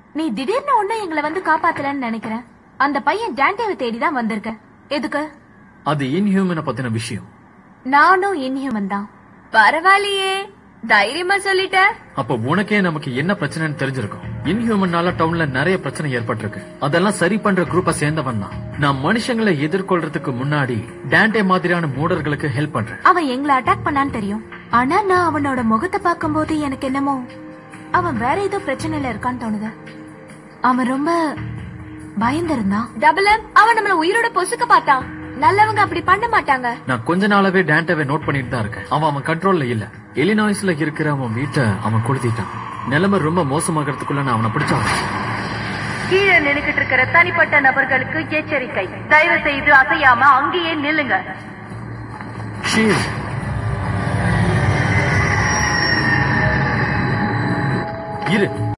நீ திடீர்னு ஒண்ணு எங்களை வந்து காப்பாத்தலன்னு நினைக்கிறேன் அந்த பையன் டான்டேவை தேடி தான் வந்திருக்க எதுக்கு அது இன்ஹியூமனை பத்தின விஷயம் நானும் இன்ஹியூமன் தான் பரவாயில்லையே தைரியமா சொல்லிட்ட அப்ப உனக்கே நமக்கு என்ன பிரச்சனைன்னு தெரிஞ்சிருக்கும் இன்ஹியூமன்னால டவுன்ல நிறைய பிரச்சனை ஏற்பட்டிருக்கு அதெல்லாம் சரி பண்ற குரூப்ப சேர்ந்தவன் தான் நான் மனுஷங்களை எதிர்கொள்றதுக்கு முன்னாடி டான்டே மாதிரியான மூடர்களுக்கு ஹெல்ப் பண்றேன் அவன் எங்களை அட்டாக் பண்ணான்னு தெரியும் ஆனா நான் அவனோட முகத்தை பார்க்கும்போது எனக்கு என்னமோ அவன் வேற ஏதோ பிரச்சனையில இருக்கான்னு தோணுது அவன் ரொம்ப பயந்திருந்தான் டபுள் எம் அவன் நம்மள உயிரோட பொசுக்க பார்த்தான் நல்லவங்க அப்படி பண்ண மாட்டாங்க நான் கொஞ்ச நாளாவே டான்டேவை நோட் பண்ணிட்டு தான் இருக்கேன் அவன் அவன் கண்ட்ரோல்ல இல்ல எலினாய்ஸ்ல இருக்கிற அவன் வீட்டை அவன் கொளுத்திட்டான் நிலைமை ரொம்ப மோசமாகறதுக்குள்ள நான் அவனை பிடிச்சான் கீழே நின்னுகிட்டு இருக்கிற தனிப்பட்ட நபர்களுக்கு எச்சரிக்கை தயவு செய்து அசையாம அங்கேயே நில்லுங்க ஷீல் இரு